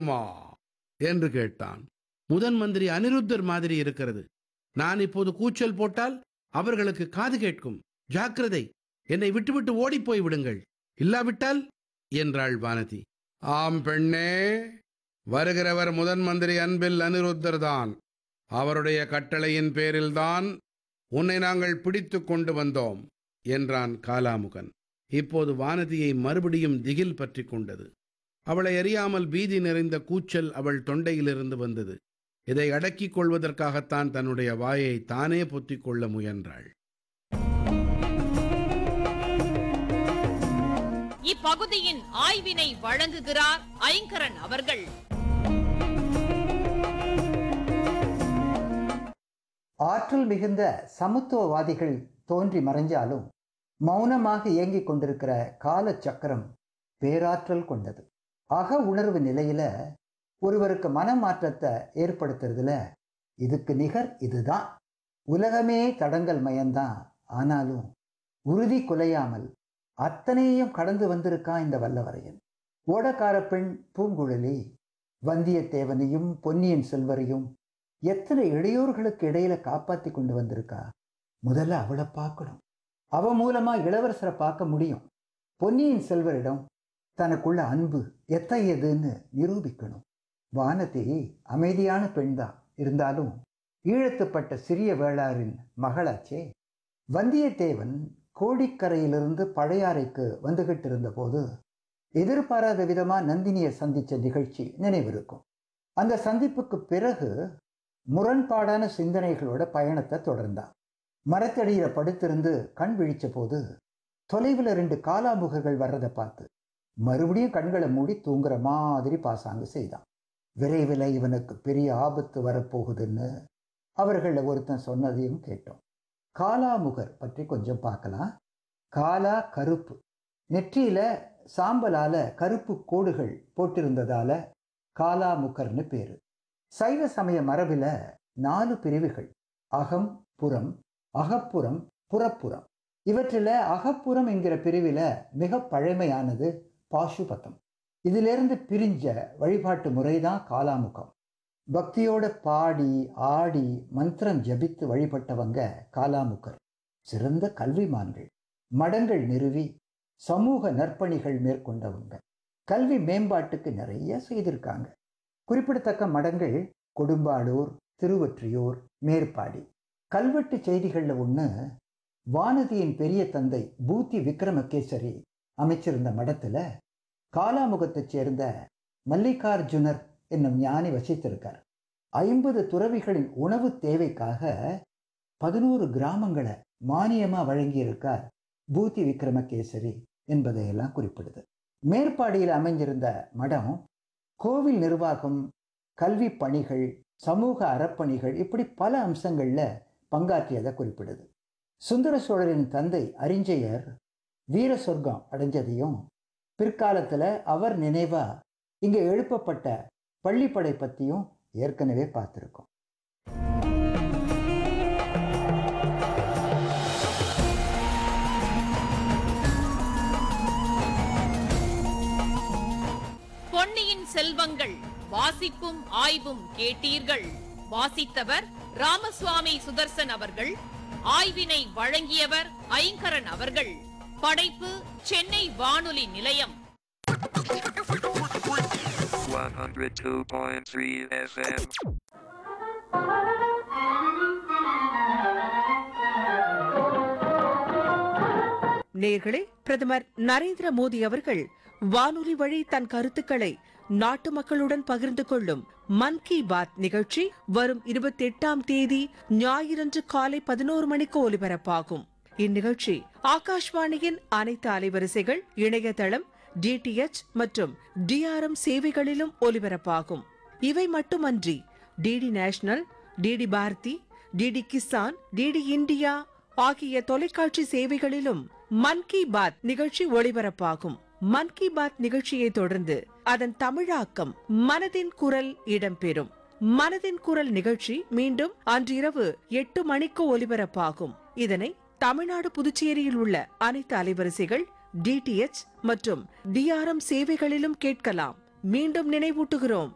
வேண்டுமா என்று கேட்டான் முதன் மந்திரி அனிருத்தர் மாதிரி இருக்கிறது நான் இப்போது கூச்சல் போட்டால் அவர்களுக்கு காது கேட்கும் ஜாக்கிரதை என்னை விட்டுவிட்டு ஓடிப்போய் விடுங்கள் இல்லாவிட்டால் என்றாள் வானதி ஆம் பெண்ணே வருகிறவர் முதன் மந்திரி அன்பில் அனிருத்தர் தான் அவருடைய கட்டளையின் பேரில்தான் உன்னை நாங்கள் பிடித்துக் கொண்டு வந்தோம் என்றான் காலாமுகன் இப்போது வானதியை மறுபடியும் திகில் பற்றி கொண்டது அவளை அறியாமல் பீதி நிறைந்த கூச்சல் அவள் தொண்டையிலிருந்து வந்தது இதை அடக்கிக் கொள்வதற்காகத்தான் தன்னுடைய வாயை தானே பொத்திக் கொள்ள முயன்றாள் இப்பகுதியின் ஆய்வினை வழங்குகிறார் ஐங்கரன் அவர்கள் ஆற்றல் மிகுந்த சமத்துவவாதிகள் தோன்றி மறைஞ்சாலும் மௌனமாக இயங்கிக் கொண்டிருக்கிற கால சக்கரம் பேராற்றல் கொண்டது அக உணர்வு நிலையில ஒருவருக்கு மனமாற்றத்தை ஏற்படுத்துறதுல இதுக்கு நிகர் இதுதான் உலகமே தடங்கல் மயம்தான் ஆனாலும் உறுதி குலையாமல் அத்தனையும் கடந்து வந்திருக்கான் இந்த வல்லவரையன் ஓடக்கார பெண் பூங்குழலி வந்தியத்தேவனையும் பொன்னியின் செல்வரையும் எத்தனை இடையூறுகளுக்கு இடையில காப்பாத்தி கொண்டு வந்திருக்கா முதல்ல அவளை பார்க்கணும் அவ மூலமா இளவரசரை பார்க்க முடியும் பொன்னியின் செல்வரிடம் தனக்குள்ள அன்பு எத்தகையதுன்னு நிரூபிக்கணும் வானதி அமைதியான பெண்தான் இருந்தாலும் ஈழத்துப்பட்ட சிறிய வேளாரின் மகளாச்சே வந்தியத்தேவன் கோடிக்கரையிலிருந்து பழையாறைக்கு வந்துகிட்டு இருந்த போது எதிர்பாராத விதமா நந்தினியை சந்திச்ச நிகழ்ச்சி நினைவிருக்கும் அந்த சந்திப்புக்கு பிறகு முரண்பாடான சிந்தனைகளோட பயணத்தை தொடர்ந்தான் மரத்தடியில படுத்திருந்து கண் விழிச்ச போது தொலைவில் ரெண்டு காலாமுகர்கள் வர்றதை பார்த்து மறுபடியும் கண்களை மூடி தூங்குற மாதிரி பாசாங்கு செய்தான் விரைவில் இவனுக்கு பெரிய ஆபத்து வரப்போகுதுன்னு அவர்களில் ஒருத்தன் சொன்னதையும் கேட்டோம் காலாமுகர் பற்றி கொஞ்சம் பார்க்கலாம் காலா கருப்பு நெற்றியில சாம்பலால கருப்பு கோடுகள் போட்டிருந்ததால காலாமுகர்னு பேரு சைவ சமய மரபில நாலு பிரிவுகள் அகம் புறம் அகப்புறம் புறப்புறம் இவற்றில் அகப்புறம் என்கிற பிரிவில் மிக பழமையானது பாசுபதம் இதிலிருந்து பிரிஞ்ச வழிபாட்டு முறைதான் காலாமுகம் பக்தியோட பாடி ஆடி மந்திரம் ஜபித்து வழிபட்டவங்க காலாமுகர் சிறந்த கல்விமான்கள் மடங்கள் நிறுவி சமூக நற்பணிகள் மேற்கொண்டவங்க கல்வி மேம்பாட்டுக்கு நிறைய செய்திருக்காங்க குறிப்பிடத்தக்க மடங்கள் கொடும்பாளூர் திருவொற்றியூர் மேற்பாடி கல்வெட்டு செய்திகளில் ஒன்று வானதியின் பெரிய தந்தை பூத்தி விக்ரமகேசரி அமைச்சிருந்த மடத்தில் காலாமுகத்தைச் சேர்ந்த மல்லிகார்ஜுனர் என்னும் ஞானி வசித்திருக்கார் ஐம்பது துறவிகளின் உணவு தேவைக்காக பதினோரு கிராமங்களை மானியமாக வழங்கியிருக்கார் பூத்தி விக்ரமகேசரி என்பதையெல்லாம் குறிப்பிடுது மேற்பாடியில் அமைஞ்சிருந்த மடம் கோவில் நிர்வாகம் கல்வி பணிகள் சமூக அறப்பணிகள் இப்படி பல அம்சங்களில் பங்காற்றியதை குறிப்பிடுது சுந்தர சோழரின் தந்தை அறிஞ்சையர் வீர சொர்க்கம் அடைஞ்சதையும் பிற்காலத்தில் அவர் நினைவா இங்கே எழுப்பப்பட்ட பள்ளிப்படை பற்றியும் ஏற்கனவே பார்த்துருக்கோம் பொன்னியின் செல்வங்கள் வாசிப்பும் ஆய்வும் கேட்டீர்கள் வாசித்தவர் ராமசுவாமி சுதர்சன் அவர்கள் ஆய்வினை வழங்கியவர் ஐங்கரன் அவர்கள் படைப்பு சென்னை வானொலி நிலையம் 102.3 FM. நேர்களே பிரதமர் நரேந்திர மோடி அவர்கள் வானொலி வழி தன் கருத்துக்களை நாட்டு மக்களுடன் பகிர்ந்து கொள்ளும் மன் கி பாத் நிகழ்ச்சி வரும் இருபத்தி எட்டாம் தேதி ஞாயிறன்று காலை பதினோரு மணிக்கு ஒலிபரப்பாகும் இந்நிகழ்ச்சி ஆகாஷ்வாணியின் அனைத்து அலைவரிசைகள் இணையதளம் டிடிஎச் மற்றும் டிஆர்எம் சேவைகளிலும் ஒலிபரப்பாகும் இவை மட்டுமன்றி DD national DD Bharati DD Kisan DD India ஆகிய தொலைக்காட்சி சேவைகளிலும் மன் கி பாத் நிகழ்ச்சி ஒளிபரப்பாகும் மன் கி பாத் நிகழ்ச்சியை தொடர்ந்து அதன் தமிழாக்கம் மனதின் குரல் இடம்பெறும் மனதின் குரல் நிகழ்ச்சி மீண்டும் அன்றிரவு எட்டு மணிக்கு ஒலிபரப்பாகும் இதனை தமிழ்நாடு புதுச்சேரியில் உள்ள அனைத்து அலைவரிசைகள் டிடிஎச் மற்றும் டிஆர்எம் சேவைகளிலும் கேட்கலாம் மீண்டும் நினைவூட்டுகிறோம்